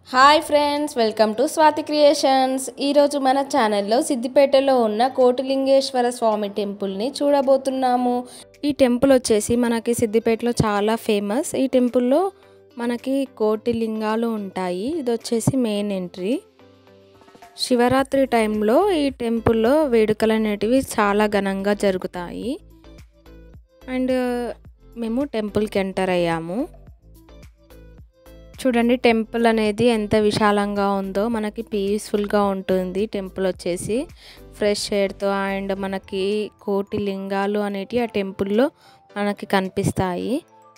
hi friends welcome to Swathi Creations ఈరోజు మన ఛానల్లో సిద్దిపేటలో ఉన్న కోటిలింగేశ్వర స్వామి టెంపుల్ని చూడబోతున్నాము ఈ టెంపుల్ వచ్చేసి మనకి సిద్దిపేటలో చాలా ఫేమస్ ఈ టెంపుల్లో మనకి కోటి లింగాలు ఉంటాయి ఇది వచ్చేసి మెయిన్ ఎంట్రీ శివరాత్రి టైంలో ఈ టెంపుల్లో వేడుకలు అనేటివి చాలా ఘనంగా జరుగుతాయి అండ్ మేము టెంపుల్కి ఎంటర్ అయ్యాము చూడండి టెంపుల్ అనేది ఎంత విశాలంగా ఉందో మనకి పీస్ఫుల్గా ఉంటుంది టెంపుల్ వచ్చేసి ఫ్రెష్ ఎయిర్తో అండ్ మనకి కోటి లింగాలు అనేటివి ఆ టెంపుల్లో మనకి కనిపిస్తాయి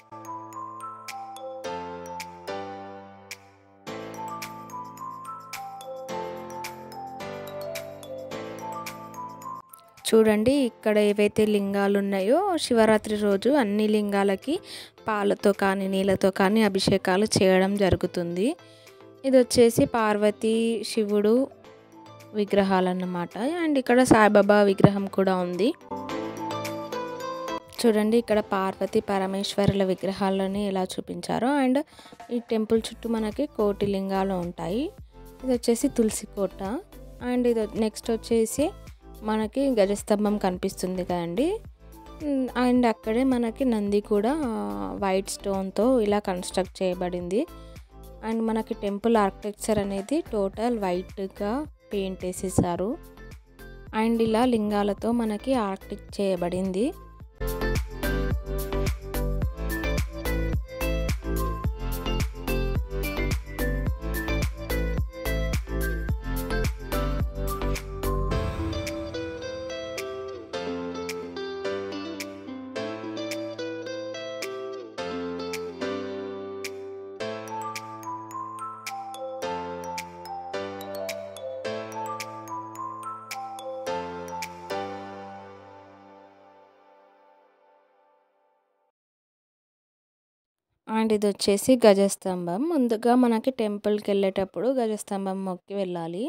చూడండి ఇక్కడ ఏవైతే లింగాలు ఉన్నాయో శివరాత్రి రోజు అన్ని లింగాలకి పాలతో కానీ నీళ్ళతో కానీ అభిషేకాలు చేయడం జరుగుతుంది ఇది వచ్చేసి పార్వతి శివుడు విగ్రహాలు అన్నమాట అండ్ ఇక్కడ సాయిబాబా విగ్రహం కూడా ఉంది చూడండి ఇక్కడ పార్వతి పరమేశ్వరుల విగ్రహాలని ఎలా చూపించారో అండ్ ఈ టెంపుల్ చుట్టూ మనకి కోటి లింగాలు ఉంటాయి ఇది వచ్చేసి తులసి కోట అండ్ ఇది నెక్స్ట్ వచ్చేసి మనకి గజస్తంభం కనిపిస్తుంది కదండి అండ్ అక్కడే మనకి నంది కూడా వైట్ స్టోన్తో ఇలా కన్స్ట్రక్ట్ చేయబడింది అండ్ మనకి టెంపుల్ ఆర్కిటెక్చర్ అనేది టోటల్ వైట్గా పెయింట్ వేసేసారు అండ్ ఇలా లింగాలతో మనకి ఆర్కిటెక్ట్ చేయబడింది అండ్ ఇది వచ్చేసి గజస్తంభం ముందుగా మనకి టెంపుల్కి వెళ్ళేటప్పుడు గజస్తంభం మొక్కి వెళ్ళాలి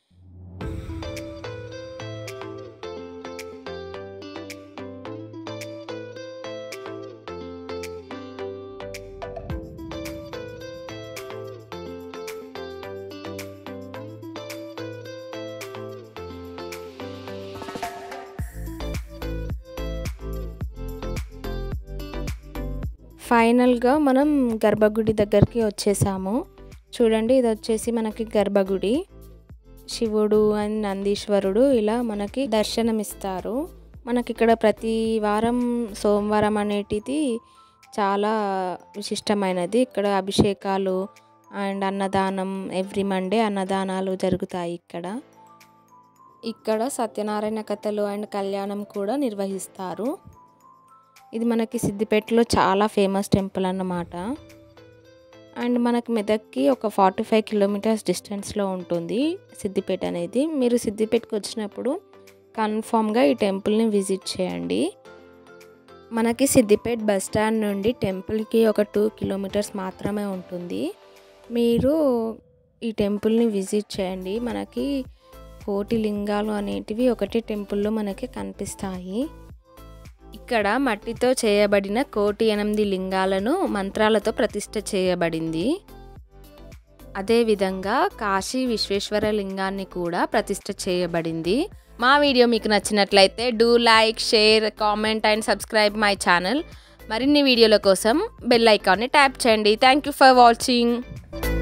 ఫైనల్గా మనం గర్భగుడి దగ్గరికి వచ్చేసాము చూడండి ఇది వచ్చేసి మనకి గర్భగుడి శివుడు అండ్ నందీశ్వరుడు ఇలా మనకి దర్శనమిస్తారు మనకి ఇక్కడ ప్రతి వారం సోమవారం అనేటిది చాలా విశిష్టమైనది ఇక్కడ అభిషేకాలు అండ్ అన్నదానం ఎవ్రీ మండే అన్నదానాలు జరుగుతాయి ఇక్కడ ఇక్కడ సత్యనారాయణ కథలు అండ్ కళ్యాణం కూడా నిర్వహిస్తారు ఇది మనకి సిద్దిపేటలో చాలా ఫేమస్ టెంపుల్ అన్నమాట అండ్ మనకి మెదక్కి ఒక ఫార్టీ ఫైవ్ కిలోమీటర్స్ డిస్టెన్స్లో ఉంటుంది సిద్దిపేట అనేది మీరు సిద్దిపేటకి వచ్చినప్పుడు కన్ఫామ్గా ఈ టెంపుల్ని విజిట్ చేయండి మనకి సిద్దిపేట బస్ స్టాండ్ నుండి టెంపుల్కి ఒక టూ కిలోమీటర్స్ మాత్రమే ఉంటుంది మీరు ఈ టెంపుల్ని విజిట్ చేయండి మనకి కోటి లింగాలు అనేటివి ఒకటే టెంపుల్లో మనకి కనిపిస్తాయి ఇక్కడ మట్టితో చేయబడిన కోటి ఎనిమిది లింగాలను మంత్రాలతో ప్రతిష్ట చేయబడింది అదేవిధంగా కాశీ విశ్వేశ్వర లింగాన్ని కూడా ప్రతిష్ట చేయబడింది మా వీడియో మీకు నచ్చినట్లయితే do like share comment and subscribe my channel మరిన్ని వీడియోల కోసం బెల్ ఐకాన్ని ట్యాప్ చేయండి థ్యాంక్ యూ ఫర్ వాచింగ్